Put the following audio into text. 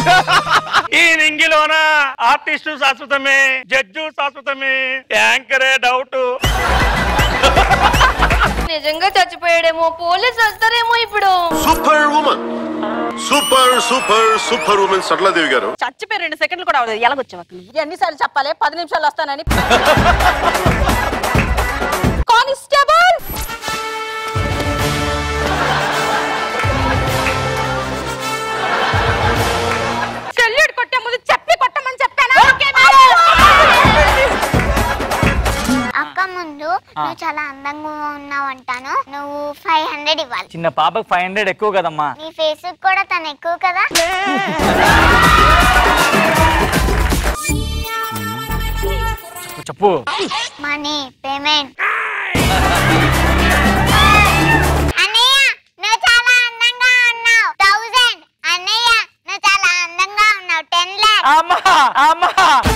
ఈ నింగిలోన ఆర్టిస్టు శాశ్వతమే జడ్జు శాశ్వతమే యాంకరే డౌట్ నిజంగా చచ్చిపోయాడేమో పోలీసు వస్తారేమో ఇప్పుడు super woman super super super woman Saraladevi గారు చచ్చిపోయి రెండు సెకండ్లు కూడా అవ్వలేదు ఎలాగొచ్చావు అక్కడ నువ్వు? ఎన్నిసార్లు చెప్పాలి పది నిమిషాలు వస్తానని కానిస్టేబుల్ సెల్యూట్ కొట్టే ముందు చెప్పి కొట్టమని చెప్పానా అక్క ముందు నువ్వు చాలా అందంగా ఉన్నావు అంటాను నువ్వు ఫైవ్ హండ్రెడ్ ఇవ్వాలి చిన్న పాపకు ఫైవ్ హండ్రెడ్ ఎక్కువ కదమ్మా నీ ఫేస్ కూడా తను ఎక్కువ కదా చెప్పు మనీ పేమెంట్ అన్నయ్య నువ్వు చాలా అందంగా ఉన్నావు థౌజండ్ అన్నయ్య నువ్వు చాలా అందంగా ఉన్నావు టెన్ లాక్స్ అమ్మా అమ్మా